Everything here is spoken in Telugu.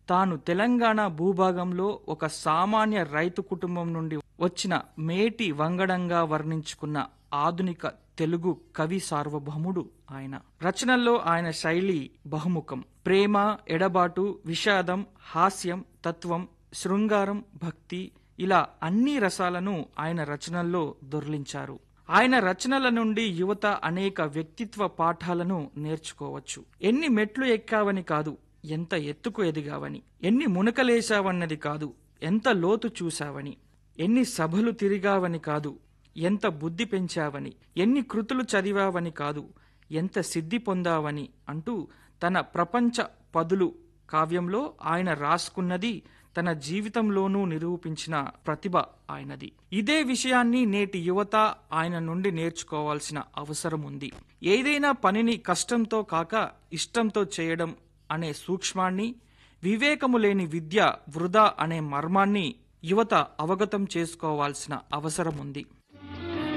తాను తెలంగాణ భూభాగంలో ఒక సామాన్య రైతు కుటుంబం నుండి వచ్చిన మేటి వంగడంగా వర్ణించుకున్న ఆధునిక తెలుగు కవి సార్వభౌముడు ఆయన రచనల్లో ఆయన శైలి బహుముఖం ప్రేమ ఎడబాటు విషాదం హాస్యం తత్వం శృంగారం భక్తి ఇలా అన్ని రసాలను ఆయన రచనల్లో దొర్లించారు ఆయన రచనల నుండి యువత అనేక వ్యక్తిత్వ పాఠాలను నేర్చుకోవచ్చు ఎన్ని మెట్లు ఎక్కావని కాదు ఎంత ఎత్తుకు ఎదిగావని ఎన్ని మునకలేశావన్నది కాదు ఎంత లోతు చూశావని ఎన్ని సభలు తిరిగావని కాదు ఎంత బుద్ధి పెంచావని ఎన్ని కృతులు చదివావని కాదు ఎంత సిద్ధి పొందావని అంటూ తన ప్రపంచ పదులు కావ్యంలో ఆయన రాసుకున్నది తన జీవితంలోనూ నిరూపించిన ప్రతిభ ఆయనది ఇదే విషయాన్ని నేటి యువత ఆయన నుండి నేర్చుకోవాల్సిన అవసరం ఉంది ఏదైనా పనిని కష్టంతో కాక ఇష్టంతో చేయడం అనే సూక్ష్మాన్ని వివేకము లేని విద్య వృధా అనే మర్మాన్ని యువత అవగతం చేసుకోవాల్సిన అవసరం ఉంది